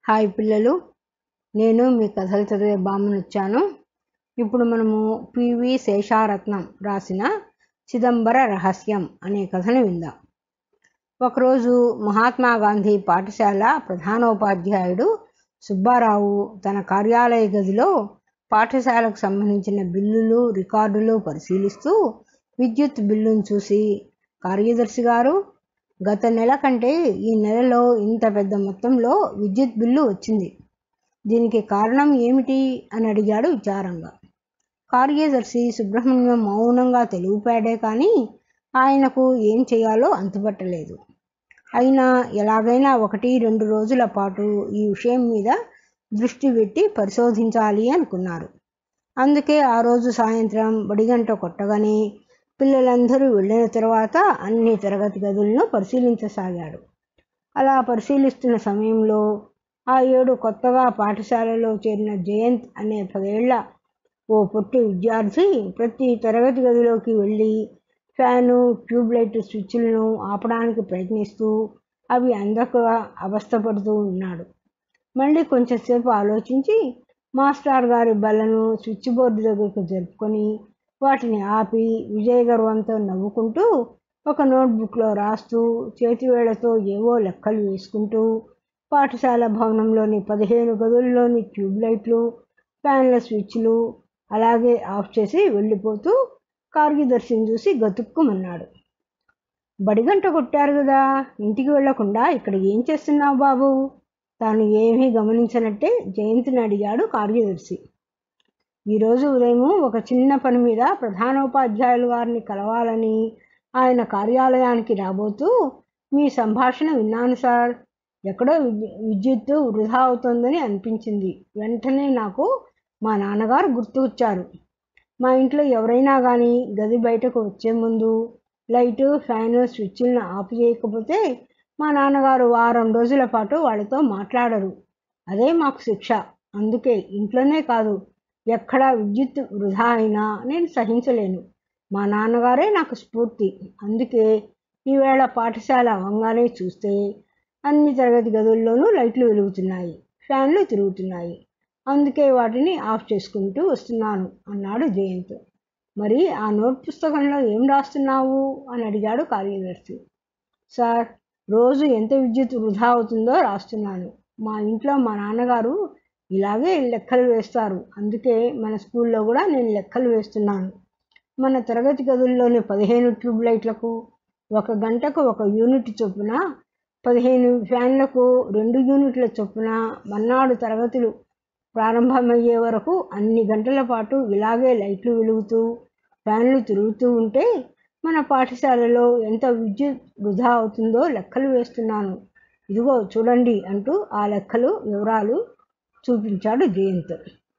hi పిల్లలు నేను మీ కథలు చదివే బామ్మను వచ్చాను ఇప్పుడు మనము పివి శేషారత్నం రాసిన చిదంబర రహస్యం అనే కథను విందాం ఒకరోజు మహాత్మా గాంధీ పాఠశాల ప్రధానోపాధ్యాయుడు సుబ్బారావు తన కార్యాలయ గదిలో పాఠశాలకు సంబంధించిన బిల్లులు రికార్డులు పరిశీలిస్తూ విద్యుత్ బిల్లును చూసి కార్యదర్శి గారు గత నెల కంటే ఈ నెలలో ఇంత పెద్ద మొత్తంలో విద్యుత్ బిల్లు వచ్చింది దీనికి కారణం ఏమిటి అని అడిగాడు విచారంగా కార్యదర్శి సుబ్రహ్మణ్యం మౌనంగా తెలివిపాడే కానీ ఆయనకు ఏం చేయాలో అంతుపట్టలేదు అయినా ఎలాగైనా ఒకటి రెండు రోజుల పాటు ఈ విషయం మీద దృష్టి పెట్టి పరిశోధించాలి అనుకున్నారు అందుకే ఆ రోజు సాయంత్రం బడిగంట కొట్టగానే పిల్లలందరూ వెళ్ళిన తర్వాత అన్ని తరగతి గదులను పరిశీలించసాగాడు అలా పరిశీలిస్తున్న సమయంలో ఆ ఏడు కొత్తగా పాఠశాలలో చేరిన జయంత్ అనే పదేళ్ల ఓ పొట్టి విద్యార్థి ప్రతి తరగతి గదిలోకి వెళ్ళి ఫ్యాను ట్యూబ్లైట్ స్విచ్లను ఆపడానికి ప్రయత్నిస్తూ అవి అందక అవస్థపడుతూ ఉన్నాడు మళ్ళీ కొంచెంసేపు ఆలోచించి మాస్టర్ గారి బల్లను స్విచ్ బోర్డు దగ్గరకు జరుపుకొని వాటిని ఆపి విజయగర్వంతో నవ్వుకుంటూ ఒక నోట్బుక్లో రాస్తూ చేతివేళ్లతో ఏవో లెక్కలు వేసుకుంటూ పాఠశాల భవనంలోని పదిహేను గదుల్లోని ట్యూబ్లైట్లు ఫ్యాన్ల స్విచ్లు అలాగే ఆఫ్ చేసి వెళ్ళిపోతూ కార్యదర్శిని చూసి గతుక్కుమన్నాడు బడిగంట కొట్టారు కదా ఇంటికి వెళ్లకుండా ఇక్కడ ఏం చేస్తున్నావు బాబు తాను ఏమీ గమనించనట్టే జయంతిని అడిగాడు కార్యదర్శి ఈరోజు ఉదయం ఒక చిన్న పని మీద ప్రధానోపాధ్యాయులు గారిని కలవాలని ఆయన కార్యాలయానికి రాబోతూ మీ సంభాషణ విన్నాను సార్ ఎక్కడో విద్యుత్తు వృధా అవుతోందని అనిపించింది వెంటనే నాకు మా నాన్నగారు గుర్తుకొచ్చారు మా ఇంట్లో ఎవరైనా కానీ గది బయటకు వచ్చే ముందు లైటు ఫ్యాను స్విచ్లను ఆఫ్ చేయకపోతే మా నాన్నగారు వారం రోజుల పాటు వాళ్ళతో మాట్లాడరు అదే మాకు శిక్ష అందుకే ఇంట్లోనే కాదు ఎక్కడా విద్యుత్ వృధా అయినా నేను సహించలేను మా నాన్నగారే నాకు స్ఫూర్తి అందుకే ఈవేళ పాఠశాల అవంగానే చూస్తే అన్ని తరగతి గదుల్లోనూ లైట్లు వెలుగుతున్నాయి ఫ్యాన్లు తిరుగుతున్నాయి అందుకే వాటిని ఆఫ్ చేసుకుంటూ వస్తున్నాను అన్నాడు జయంత్ మరి ఆ నోట్ పుస్తకంలో ఏం రాస్తున్నావు అని అడిగాడు కార్యదర్శి సార్ రోజు ఎంత విద్యుత్ వృధా అవుతుందో రాస్తున్నాను మా ఇంట్లో మా నాన్నగారు ఇలాగే లెక్కలు వేస్తారు అందుకే మన స్కూల్లో కూడా నేను లెక్కలు వేస్తున్నాను మన తరగతి గదుల్లోని పదిహేను ట్యూబ్ లైట్లకు ఒక గంటకు ఒక యూనిట్ చొప్పున పదిహేను ఫ్యాన్లకు రెండు యూనిట్ల చొప్పున మన్నాడు తరగతులు ప్రారంభమయ్యే వరకు అన్ని గంటల పాటు ఇలాగే లైట్లు వెలుగుతూ ఫ్యాన్లు తిరుగుతూ ఉంటే మన పాఠశాలలో ఎంత విద్యుత్ వృధా అవుతుందో లెక్కలు వేస్తున్నాను ఇదిగో చూడండి అంటూ ఆ లెక్కలు వివరాలు చూపించాడు జయంత్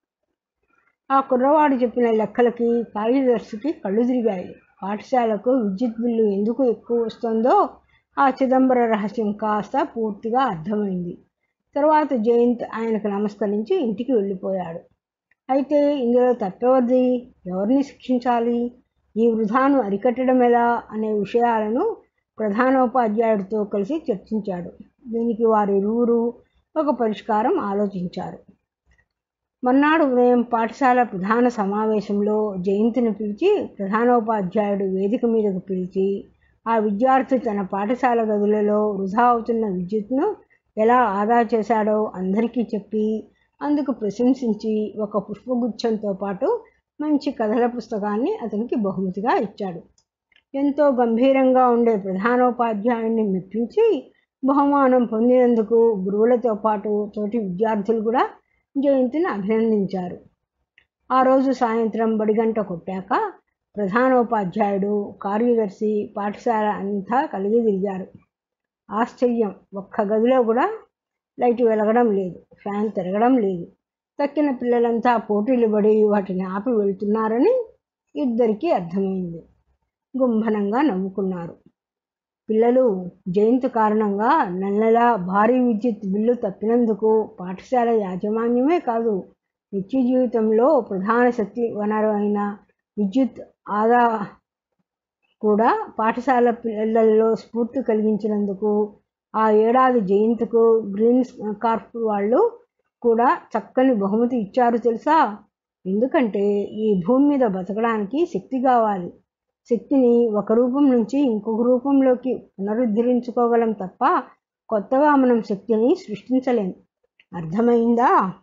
ఆ కుర్రవాడు చెప్పిన లెక్కలకి కార్యదర్శికి కళ్ళు తిరిగాయి పాఠశాలకు విద్యుత్ బిల్లు ఎందుకు ఎక్కువ వస్తుందో ఆ చిదంబర రహస్యం కాస్త పూర్తిగా అర్థమైంది తర్వాత జయంత్ ఆయనకు నమస్కరించి ఇంటికి వెళ్ళిపోయాడు అయితే ఇందులో తప్పవద్ది ఎవరిని శిక్షించాలి ఈ వృధాను అరికట్టడం ఎలా అనే విషయాలను ప్రధానోపాధ్యాయుడితో కలిసి చర్చించాడు దీనికి వారిరువురు ఒక పరిష్కారం ఆలోచించారు మర్నాడు ఉదయం పాఠశాల ప్రధాన సమావేశంలో జయంతిని పిలిచి ప్రధానోపాధ్యాయుడు వేదిక మీదకు పిలిచి ఆ విద్యార్థి తన పాఠశాల గదులలో వృధా అవుతున్న విద్యుత్ను ఎలా ఆదా చేశాడో అందరికీ చెప్పి అందుకు ప్రశంసించి ఒక పుష్పగుచ్చంతో పాటు మంచి కథల పుస్తకాన్ని అతనికి బహుమతిగా ఇచ్చాడు ఎంతో గంభీరంగా ఉండే ప్రధానోపాధ్యాయుడిని మెప్పించి బహుమానం పొందినందుకు గురువులతో పాటు తోటి విద్యార్థులు కూడా జయంతిని అభినందించారు ఆ రోజు సాయంత్రం బడిగంట కొట్టాక ప్రధానోపాధ్యాయుడు కార్యదర్శి పాఠశాల అంతా కలిగి తిరిగారు ఆశ్చర్యం ఒక్క గదిలో కూడా లైట్ వెలగడం లేదు ఫ్యాన్ తిరగడం లేదు తక్కిన పిల్లలంతా పోటీలు పడి వాటిని ఆపి వెళ్తున్నారని ఇద్దరికీ అర్థమైంది గుంభనంగా నవ్వుకున్నారు పిల్లలు జయంతి కారణంగా నెలలా భారీ విద్యుత్ బిల్లు తప్పినందుకు పాఠశాల యాజమాన్యమే కాదు నిత్య జీవితంలో ప్రధాన శక్తి వనరు అయిన విద్యుత్ ఆదా కూడా పాఠశాల పిల్లల్లో స్ఫూర్తి కలిగించినందుకు ఆ ఏడాది జయంతికు గ్రీన్ కార్ప్ వాళ్ళు కూడా చక్కని బహుమతి ఇచ్చారు తెలుసా ఎందుకంటే ఈ భూమి మీద బతకడానికి శక్తి కావాలి శక్తిని ఒక రూపం నుంచి ఇంకొక రూపంలోకి పునరుద్ధరించుకోగలం తప్ప కొత్తగా మనం శక్తిని సృష్టించలేం అర్థమైందా